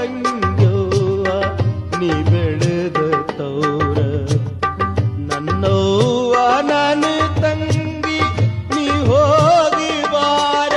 ತಂಗ್ಯವ್ವ ನೀ ಬೆಳೆದ ತೌರ ನನ್ನವ್ವ ನಾನು ತಂಗಿ ನೀ ಹೋಗಿ ಬಾರ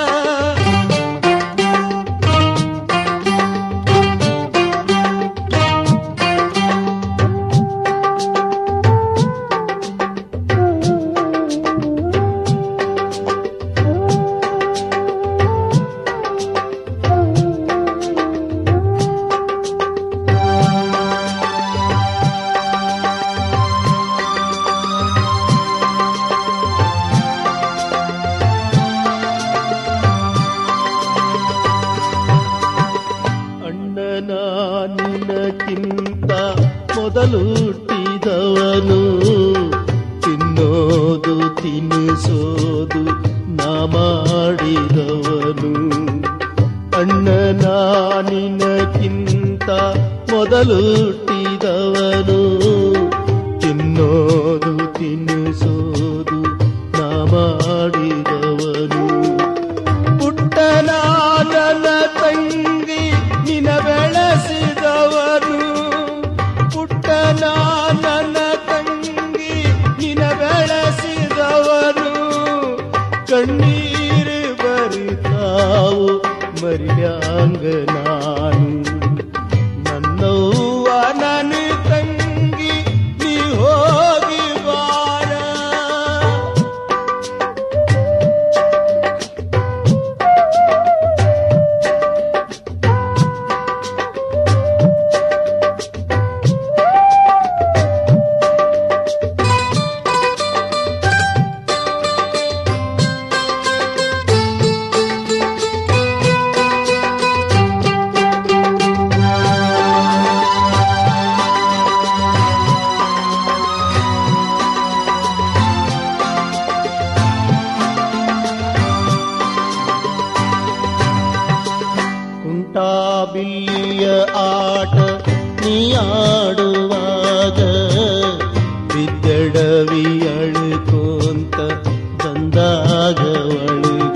ಅಣ್ಣನ ನಿನಕ್ಕಿಂತ ಮೊದಲು ಹುಟ್ಟಿದವನು ತಿನ್ನೋದು ತಿನ್ನಿಸೋದು ನಾ ಮಾಡಿದವನು ಅಣ್ಣನ ನಿನಕ್ಕಿಂತ ಮೊದಲು ಹುಟ್ಟಿದವನು ತಿನ್ನೋದು ತಿನ್ನಿಸೋದು ನಾ ಮಾಡಿದವನು ಪುಟ್ಟನ ನನ್ನ ತಂಗಿ ನಿನ ಬೆಳೆಸಿದವನು ಪುಟ್ಟನ ನನ್ನ ತಂಗಿ ನಿನ ಬೆಳೆಸಿದವನು ಕಣ್ಣೀರು ಬರಿತಾವು ಮರಿಯಾಂಗ ನಾನು ನನ್ನವ್ವ ನನ್ನ ತಂಗಿ ನೀ ಹೋಗಿ ಬಾರ ಕುಂಟಾಬಿಲ್ಲಿಯ ಆಟ ನೀ ಆಡುವಾಗ ಬಿದ್ದಡವಿ ಅಳುಕೋಂತ ಬಂದಾಗ ಒಳಗ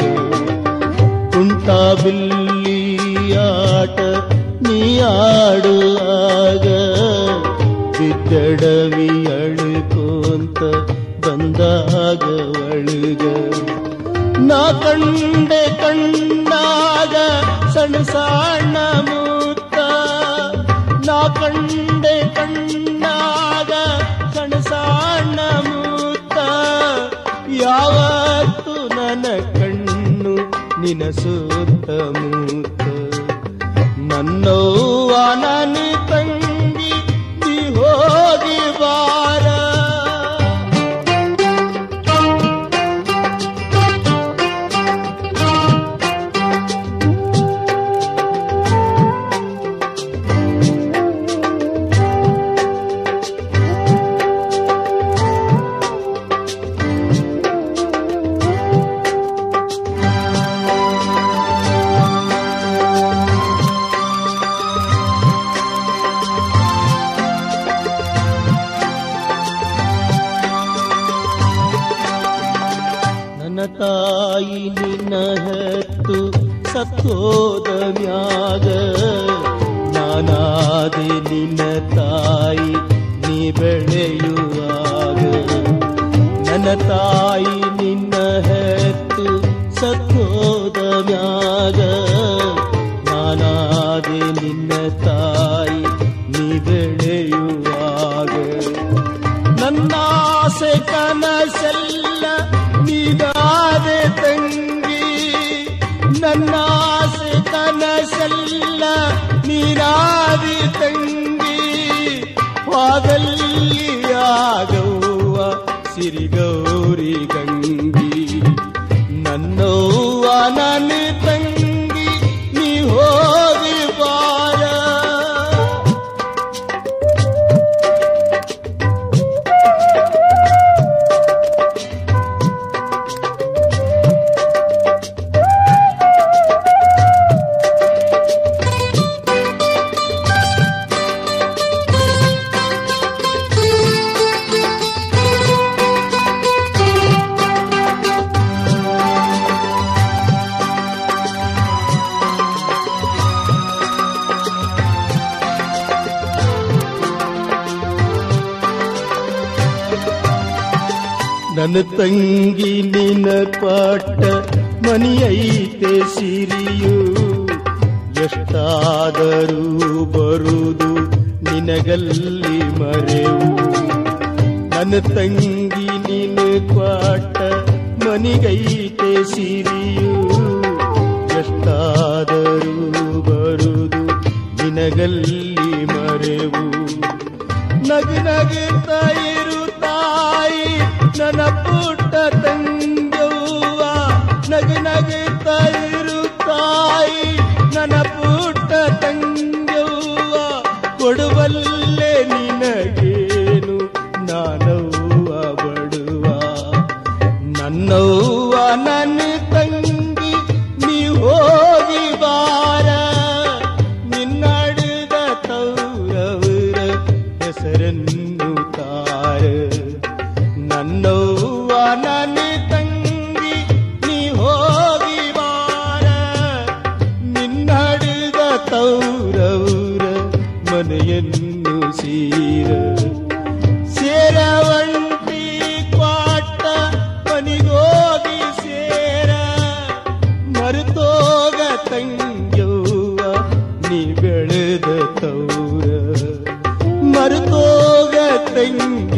ಕುಂಟಾಬಿಲ್ಲಿಯ ಆಟ ನೀ ಆಡುವಾಗ ಬಿದ್ದಡವಿ ಅಳುಕೋಂತ ಬಂದಾಗ ಒಳಗ ನಾ ಕಂಡೆ ಕಣ್ಣಾಗ ಸಣ್ಣ ಸಣ್ಣ ಮುತ್ತ ನಾ ಕಂಡೆ ಕಣ್ಣಾಗ ಸಣ್ಣ ಸಣ್ಣ ಮುತ್ತ ಯಾವತ್ತು ನನ್ನ ಕಣ್ಣು ನಿನ ಸುತ್ತಮುತ್ತ ನನ್ನವ್ವ ನನ್ನ ತಂಗಿ ನೀ ಹೋಗಿ ಬಾರ ನನ್ನ ತಾಯಿ ನಿನ್ನ ಹೆತ್ತು ಸತ್ತೋದ ಮ್ಯಾಗ ನಾನಾದೆ ನಿನ್ನ ತಾಯಿ ನೀ ಬೆಳೆಯುವಾಗ ನನ್ನ ತಾಯಿ ನಿನ್ನ ಹೆತ್ತು ಸತ್ತೋದ ಮ್ಯಾಗ ನಾನಾದೆ ನಿನ್ನ ತಾಯಿ ನೀ ಬೆಳೆಯುವಾಗ ನನ್ನಾಸೆ ಕನಸೆಲ್ಲ ನೀನಾದೆ ತಂಗಿ ನನ್ನಾಸೆ ಕನಸೆಲ್ಲ ನೀನಾದಿ ತಂಗಿ ಪಾದಲ್ಲಿಯಾಗವ್ವ ಸಿರಿಗೌರಿ ಗಂಗಿ ನನ್ನವ್ವ ನನ್ನ ತಂಗಿ ನೀ ಹೋಗಿ ಬಾರ ನನ್ನ ತಂಗಿ ನಿನ್ನ ಪಾಟ ಮನಿಯೈತೆ ಸಿರಿಯು ಎಷ್ಟಾದರೂ ಬರುವುದು ನಿನಗಲ್ಲಿ ಮರೆವು ನನ್ನ ತಂಗಿ ನಿನ್ನ ಪಾಟ ಮನಿಗೈತೆ ಸಿರಿಯು ಎಷ್ಟಾದರೂ ಬರುವುದು ನಿನಗಲ್ಲಿ ಮರೆವು ನಗು ನಗುತ್ತ ಇರು ತಾಯಿ ನನ್ನ ಪುಟ್ಟ ತಂಗವ್ವ ನಗು ನಗುತ್ತ ಇರು ತಾಯಿ ನನ್ನ ಪುಟ್ಟ ತಂಗವ್ವ ಕೊಡುವಲ್ಲೇ ನಿನಗೇನು ನಾನವ್ವ ಬಡುವ ನನ್ನವ್ವ ನನ್ನ ತಂಗಿ ನೀ ಹೋಗಿ ಬಾರ ನಿನ್ನಡಿದ ತೌರವರ ಹೆಸರನ್ನು ತಾರ ನನ್ನವ್ವ ನನ್ನ ತಂಗಿ ನೀ ಹೋಗಿ ಬಾರ ನಿನ್ನಡಿದ ತೌರವರ ಮನೆಯನ್ನು ಸೀರ ಸೇರವಂಟಿ ಕ್ವಾಟ ಮನಿಗೋಗಿ ಸೇರ ಮರುತೋಗ ತಂಗ್ಯವ್ವ ನೀ ಬೆಳೆದ ತೌರ ಮರುತೋಗ ತಂಗ್ಯವ್ವ